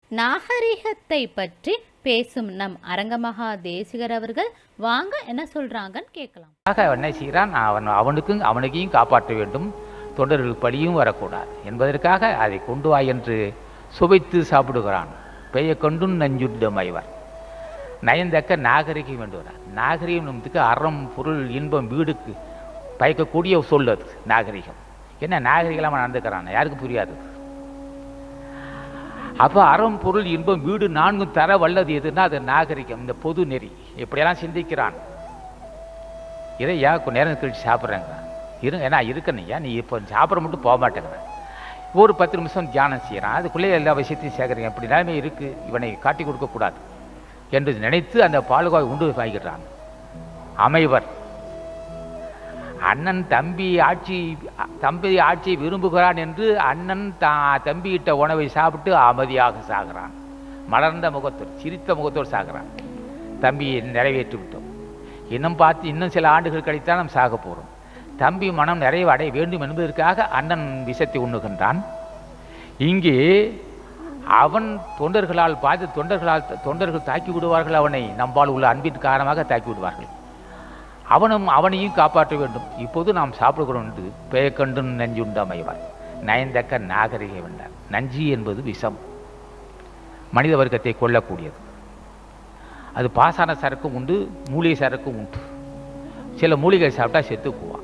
நாகரிகத்தை பற்றி பேசும் நம் அரங்கமகா தேசிகர் அவர்கள் வாங்க என்ன சொல்றாங்கன்னு கேட்கலாம் ஆக அவன் என்ன செய்கிறான் அவன் அவனுக்கும் அவனுக்கையும் காப்பாற்ற வேண்டும் தொண்டர்கள் பழியும் வரக்கூடாது என்பதற்காக அதை கொண்டு வா என்று சுவைத்து சாப்பிடுகிறான் பெய கொண்டும் நஞ்சுண்டமைவர் நயந்தக்க நாகரிகம் வேண்டுகிறார் நாகரிகம் நமக்கு அறம் பொருள் இன்பம் வீடுக்கு பயக்கக்கூடிய சொல் அது நாகரிகம் என்ன நாகரிகமாக நடந்துக்கிறான் யாருக்கும் புரியாது அப்போ அறம் பொருள் இன்பம் வீடு நான்கும் தர வல்லது எதுன்னா அது நாகரிகம் இந்த பொது நெறி இப்படியெல்லாம் சிந்திக்கிறான் இதை ஏன் கொஞ்ச நேரம் கழிச்சு சாப்பிட்றேங்க இரு ஏன்னா இருக்கணையா நீ இப்போ சாப்பிட மட்டும் போக மாட்டேங்கிற ஒரு பத்து நிமிஷம் தியானம் செய்கிறான் அதுக்குள்ளே எல்லா விஷயத்தையும் சேர்க்குறீங்க இப்படி நிலைமை இருக்குது இவனை காட்டி கொடுக்கக்கூடாது என்று நினைத்து அந்த பாலுகாய் உண்டு வாங்கிடுறான் அமைவர் அண்ணன் தம்பி ஆட்சி தம்பி ஆட்சியை விரும்புகிறான் என்று அண்ணன் தா தம்பியிட்ட உணவை சாப்பிட்டு அமைதியாக சாகிறான் மலர்ந்த முகத்தோடு சிரித்த முகத்தோடு சாகிறான் தம்பியை நிறைவேற்றி விட்டோம் இன்னும் பார்த்து இன்னும் சில ஆண்டுகள் கழித்தான் நாம் சாக போகிறோம் தம்பி மனம் நிறைவு அடைய வேண்டும் என்பதற்காக அண்ணன் விஷத்தை உண்ணுகின்றான் இங்கே அவன் தொண்டர்களால் பாதி தொண்டர்களால் தொண்டர்கள் தாக்கி விடுவார்கள் அவனை நம்பால் உள்ள அன்பின் காரணமாக தாக்கி விடுவார்கள் அவனும் அவனையும் காப்பாற்ற வேண்டும் இப்போது நாம் சாப்பிடுகிறோம் என்று பெயக்கண்டு நஞ்சுண்டு அமைவார் நயந்தக்க நாகரிகம் என்றார் நஞ்சு என்பது விஷம் மனித வர்க்கத்தை கொல்லக்கூடியது அது பாசான சரக்கும் உண்டு மூலிகை சரக்கும் உண்டு சில மூலிகை சாப்பிட்டா செத்துக்குவான்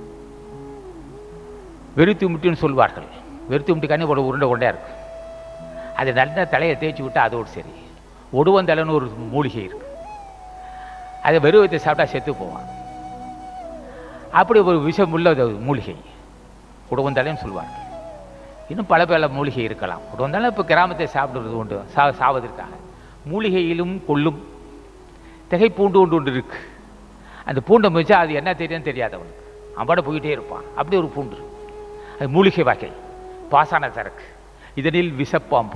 வெறுத்து முட்டுன்னு சொல்வார்கள் வெறுத்து முட்டு கண்ணி ஒரு உருண்டை உருண்டையாக இருக்கு அது நல்ல தலையை தேய்ச்சி விட்டால் அதோடு சரி ஒடுவந்தலைன்னு ஒரு மூலிகை இருக்கு அதை வெறுவத்தை சாப்பிட்டா செத்து போவான் அப்படி ஒரு விஷம் உள்ள ஒரு மூலிகை உடவந்தலைன்னு சொல்வார்கள் இன்னும் பல பல மூலிகை இருக்கலாம் உடவந்தாலும் இப்போ கிராமத்தை சாப்பிடுறது உண்டு சா சாவதற்காக மூலிகையிலும் கொல்லும் திகை பூண்டு ஒன்று ஒன்று இருக்கு அந்த பூண்டை மிச்சா அது என்ன தெரியும்னு தெரியாது அவனுக்கு அவட போயிட்டே இருப்பான் அப்படி ஒரு பூண்டு இருக்கு. அது மூலிகை வகை பாசான சரக்கு இதனில் விஷப்பாம்பு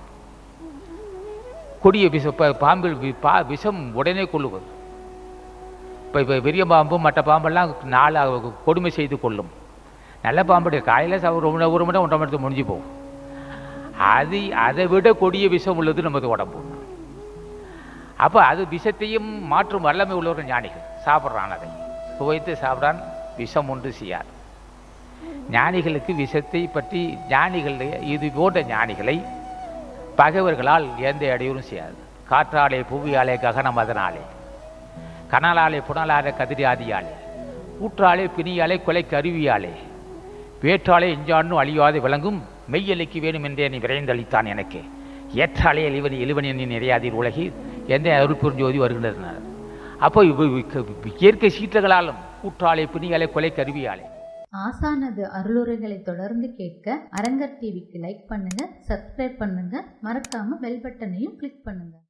கொடிய விஷ ப- பாம்பில் வி- பா விஷம் உடனே கொள்ளுவது இப்போ இப்போ பெரிய பாம்பு மற்ற பாம்பெல்லாம் நாலு கொடுமை செய்து கொள்ளும் நல்ல பாம்புடைய காலையில் ச- ஒரு மணி ஒரு மணி நேரம் ஒன்றரை மணி நேரத்துக்கு முடிஞ்சு போகும் அது அதை விட கொடிய விஷம் உள்ளது நமது உடம்பு அப்போ அது விஷத்தையும் மாற்றும் வல்லமை உள்ளவர்கள் ஞானிகள் சாப்பிட்றான் அதை சுவைத்து சாப்பிடான் விஷம் ஒன்று செய்யாது ஞானிகளுக்கு விஷத்தை பற்றி ஞானிகள் இது போன்ற ஞானிகளை பகைவர்களால் எந்த இடையூறும் செய்யாது காற்றாலே புவியாலே ககனம் அதனாலே கனலாலே புனலாலே கதிரியாதியாலே ஊற்றாலே பிணியாலே கொலை கருவியாலே வேற்றாலே எஞ்சான்னு அழியாതെ விளங்கும் மெய்யலைக்கு வேணும் என்றே நீ விரைந்தளித்தான் எனக்கு ஏற்றாலே எளிவன் எளிவன் நீ நிறையாதீர் உலகில் எந்த அருள் புரிஞ்சோதி வருகின்றனர் அப்போ இவ் இவ் இயற்கை சீற்றங்களாலும் கூற்றாலே பிணியாலே கொலை கருவியாலே ஆசானது அருளுரைகளை தொடர்ந்து கேட்க அரங்கர் டிவிக்கு லைக் பண்ணுங்க சப்ஸ்கிரைப் பண்ணுங்க மறக்காம பெல் பட்டனையும் கிளிக் பண்ணுங்க